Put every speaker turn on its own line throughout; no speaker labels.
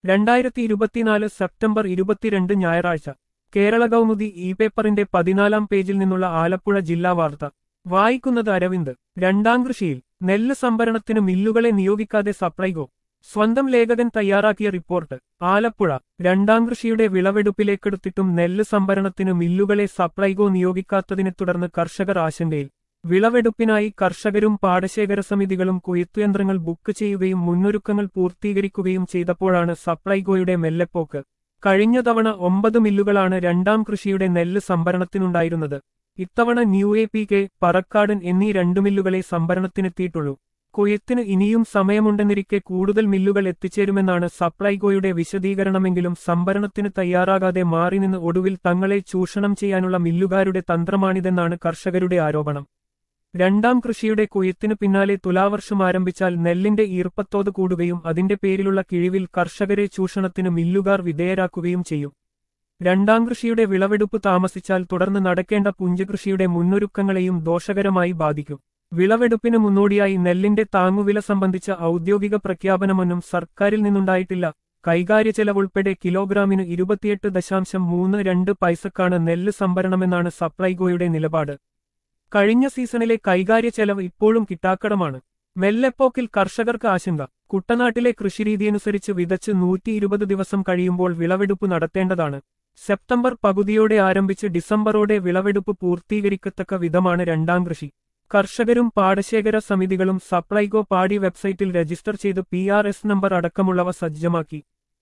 രണ്ടായിരത്തി ഇരുപത്തിനാല് സെപ്റ്റംബർ ഇരുപത്തിരണ്ട് ഞായറാഴ്ച കേരള കൗമുദി ഇ പേപ്പറിന്റെ പതിനാലാം പേജിൽ നിന്നുള്ള ആലപ്പുഴ ജില്ലാ വാർത്ത വായിക്കുന്നത് അരവിന്ദ് രണ്ടാം കൃഷിയിൽ നെല്ല് സംഭരണത്തിന് മില്ലുകളെ നിയോഗിക്കാതെ സപ്ലൈകോ സ്വന്തം ലേഖകൻ തയ്യാറാക്കിയ റിപ്പോർട്ട് ആലപ്പുഴ രണ്ടാം കൃഷിയുടെ വിളവെടുപ്പിലേക്കെടുത്തിട്ടും നെല്ല് സംഭരണത്തിന് മില്ലുകളെ സപ്ലൈകോ നിയോഗിക്കാത്തതിനെ തുടർന്ന് കർഷകർ ആശങ്കയിൽ വിളവെടുപ്പിനായി കർഷകരും പാടശേഖര സമിതികളും കൊയ്ത്തുയന്ത്രങ്ങൾ ബുക്ക് ചെയ്യുകയും മുന്നൊരുക്കങ്ങൾ പൂർത്തീകരിക്കുകയും ചെയ്തപ്പോഴാണ് സപ്ലൈകോയുടെ മെല്ലെപ്പോക്ക് കഴിഞ്ഞ തവണ ഒമ്പത് മില്ലുകളാണ് രണ്ടാം കൃഷിയുടെ നെല്ല് സംഭരണത്തിനുണ്ടായിരുന്നത് ഇത്തവണ new A P K Parakkadan എന്നീ രണ്ടു മില്ലുകളെ സംഭരണത്തിനെത്തിയിട്ടുള്ളൂ കൊയ്ത്തിന് ഇനിയും സമയമുണ്ടെന്നിരിക്കെ കൂടുതൽ മില്ലുകൾ എത്തിച്ചേരുമെന്നാണ് സപ്ലൈകോയുടെ വിശദീകരണമെങ്കിലും സംഭരണത്തിന് തയ്യാറാകാതെ മാറിനിന്ന് ഒടുവിൽ തങ്ങളെ ചൂഷണം ചെയ്യാനുള്ള മില്ലുകാരുടെ തന്ത്രമാണിതെന്നാണ് കർഷകരുടെ ആരോപണം രണ്ടാം കൃഷിയുടെ കൊയ്ത്തിന് പിന്നാലെ തുലാവർഷം ആരംഭിച്ചാൽ നെല്ലിന്റെ ഈർപ്പത്തോത് കൂടുകയും അതിന്റെ പേരിലുള്ള കിഴിവിൽ കർഷകരെ ചൂഷണത്തിന് മില്ലുകാർ വിധേയരാക്കുകയും ചെയ്യും രണ്ടാം കൃഷിയുടെ വിളവെടുപ്പ് താമസിച്ചാൽ തുടർന്ന് നടക്കേണ്ട പുഞ്ചകൃഷിയുടെ മുന്നൊരുക്കങ്ങളെയും ദോഷകരമായി ബാധിക്കും വിളവെടുപ്പിന് മുന്നോടിയായി നെല്ലിന്റെ താങ്ങുവില സംബന്ധിച്ച ഔദ്യോഗിക പ്രഖ്യാപനമൊന്നും സർക്കാരിൽ നിന്നുണ്ടായിട്ടില്ല കൈകാര്യ ചെലവുൾപ്പെടെ കിലോഗ്രാമിന് ഇരുപത്തിയെട്ട് ദശാംശം മൂന്ന് രണ്ട് പൈസക്കാണ് നെല്ല് സംഭരണമെന്നാണ് സപ്ലൈകോയുടെ നിലപാട് കഴിഞ്ഞ സീസണിലെ കൈകാര്യ ചെലവ് ഇപ്പോഴും കിട്ടാക്കടമാണ് മെല്ലെപ്പോക്കിൽ കർഷകർക്ക് ആശങ്ക കുട്ടനാട്ടിലെ കൃഷിരീതിയനുസരിച്ച് വിതച്ച് നൂറ്റി ഇരുപത് ദിവസം കഴിയുമ്പോൾ വിളവെടുപ്പ് നടത്തേണ്ടതാണ് സെപ്റ്റംബർ പകുതിയോടെ ആരംഭിച്ച് ഡിസംബറോടെ വിളവെടുപ്പ് പൂർത്തീകരിക്കത്തക്ക വിധമാണ് രണ്ടാം കൃഷി കർഷകരും പാടശേഖര സമിതികളും സപ്ലൈകോ പാടി വെബ്സൈറ്റിൽ രജിസ്റ്റർ ചെയ്ത് പി ആർ എസ് നമ്പർ അടക്കമുള്ളവ സജ്ജമാക്കി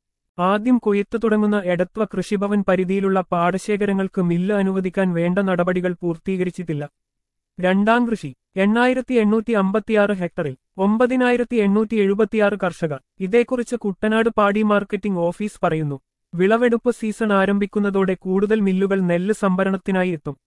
ആദ്യം കൊയ്ത്ത് തുടങ്ങുന്ന എടത്വ കൃഷിഭവൻ പരിധിയിലുള്ള പാടശേഖരങ്ങൾക്ക് മില്ല് അനുവദിക്കാൻ വേണ്ട നടപടികൾ പൂർത്തീകരിച്ചിട്ടില്ല രണ്ടാം കൃഷി എണ്ണായിരത്തി എണ്ണൂറ്റി അമ്പത്തിയാറ് ഹെക്ടറിൽ ഒമ്പതിനായിരത്തി എണ്ണൂറ്റി എഴുപത്തിയാറ് കർഷകർ ഇതേക്കുറിച്ച് കുട്ടനാട് പാടി മാർക്കറ്റിംഗ് ഓഫീസ് പറയുന്നു വിളവെടുപ്പ് സീസൺ ആരംഭിക്കുന്നതോടെ കൂടുതൽ മില്ലുകൾ നെല്ല് സംഭരണത്തിനായി എത്തും